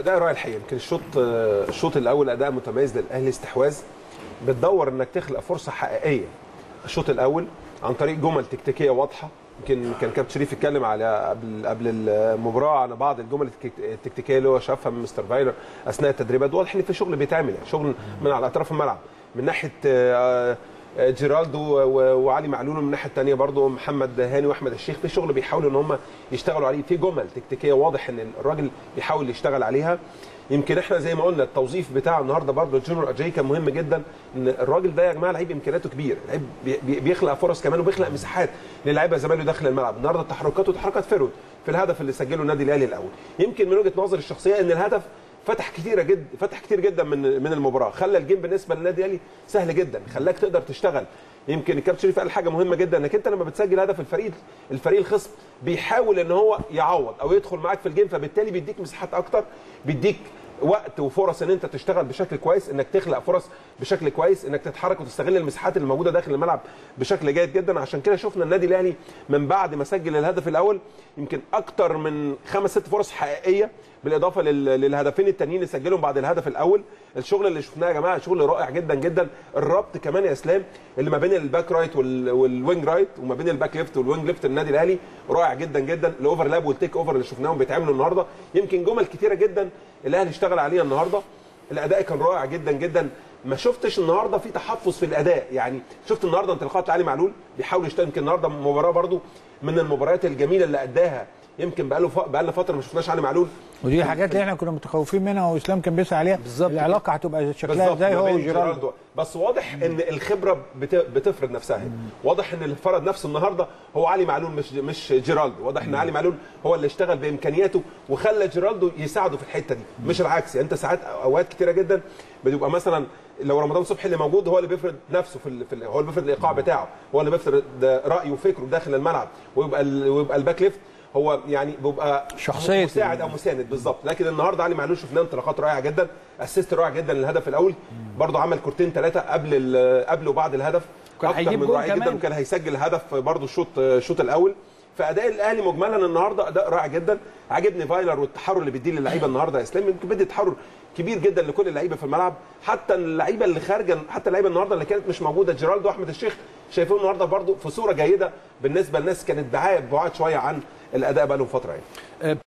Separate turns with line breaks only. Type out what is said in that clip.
اداء رائع الحقيقه يمكن الشوط الشوط الاول اداء متميز للاهلي استحواذ بتدور انك تخلق فرصه حقيقيه الشوط الاول عن طريق جمل تكتيكيه واضحه يمكن كان كابتن شريف اتكلم على قبل قبل المباراه على بعض الجمل التكتيكيه اللي هو شافها من مستر فايلر اثناء التدريبات واضح ان في شغل بيتعمل يعني شغل من على اطراف الملعب من ناحيه جيرالدو وعلي معلول من الناحيه الثانيه برضو محمد هاني واحمد الشيخ في شغل بيحاولوا ان هم يشتغلوا عليه في جمل تكتيكيه واضح ان الراجل بيحاول يشتغل عليها يمكن احنا زي ما قلنا التوظيف بتاع النهارده برضه جونيور اجاي كان مهم جدا ان الراجل ده يا جماعه لعيب امكانياته كبيره لعيب بيخلق فرص كمان وبيخلق مساحات للاعيبه زمايله داخل الملعب النهارده تحركاته تحركات فيرود في الهدف اللي سجله النادي الاهلي الاول يمكن من وجهه نظري الشخصيه ان الهدف فتح كتيره جدا فتح كتير جدا من من المباراه خلى الجيم بالنسبه للنادي الاهلي سهل جدا خلاك تقدر تشتغل يمكن الكابتن شريف قال حاجه مهمه جدا انك انت لما بتسجل هدف الفريق الفريق الخصم بيحاول ان هو يعوض او يدخل معاك في الجيم فبالتالي بيديك مساحات اكتر بيديك وقت وفرص ان انت تشتغل بشكل كويس انك تخلق فرص بشكل كويس انك تتحرك وتستغل المساحات اللي موجوده داخل الملعب بشكل جيد جدا عشان كده شفنا النادي الاهلي من بعد ما سجل الهدف الاول يمكن اكتر من خمس ست فرص حقيقيه بالاضافه للهدفين التانيين اللي سجلهم بعد الهدف الاول الشغل اللي شفناه يا جماعه شغل رائع جدا جدا الربط كمان يا اسلام اللي ما بين الباك رايت والوينج رايت وما بين الباك ليفت والوينج ليفت النادي الاهلي رائع جدا جدا الاوفرلاب والتيك اوفر اللي شفناهم بيتعملوا النهارده يمكن جمل كتيره جدا الاهلي اشتغل عليها النهارده الاداء كان رائع جدا جدا ما شفتش النهارده في تحفظ في الاداء يعني شفت النهارده انطلاقات علي معلول بيحاول يشتغل يمكن النهارده مباراه برده من المباريات الجميله اللي اداها يمكن بقاله ف... بقالنا فتره ما شفناش علي معلول
ودي الحاجات اللي احنا كنا متخوفين منها واسلام كان بيسال عليها
بالظبط
العلاقه هتبقى شكلها ازاي هو وجيرالدو
بس واضح ان الخبره بت... بتفرض نفسها هنا واضح ان اللي فرض نفسه النهارده هو علي معلول مش مش جيرالدو واضح ان علي معلول هو اللي اشتغل بامكانياته وخلى جيرالدو يساعده في الحته دي مش العكس يعني انت ساعات اوقات كتيره جدا بتبقى مثلا لو رمضان صبحي اللي موجود هو اللي بيفرض نفسه في, ال... في ال... هو اللي بيفرض الايقاع بتاعه هو اللي بيفرض رايه وفكره داخل الملعب ويبقى ال... ويبقى الباك ليفت هو يعني بيبقى
شخصيه
مساعد او مساند بالظبط لكن النهارده علي معلول شفناه انطلاقات رائعه جدا اسيست رائع جدا للهدف الاول برضه عمل كورتين ثلاثه قبل قبل وبعد الهدف
كان هيجيب
من
جول
رائع جدا
كمان.
وكان هيسجل هدف برضه الشوط الشوط الاول فاداء الاهلي مجملا النهارده اداء رائع جدا عجبني فايلر والتحرر اللي بيديه للعيبه النهارده يا اسلام يمكن بيدي تحرر كبير جدا لكل اللعيبه في الملعب حتى اللعيبه اللي خارجه حتى اللعيبه النهارده اللي كانت مش موجوده جيرالدو واحمد الشيخ شايفين النهارده برضه في صوره جيده بالنسبه للناس كانت بعاد بعاد شويه عن الاداء بقى لهم فتره يعني
آه،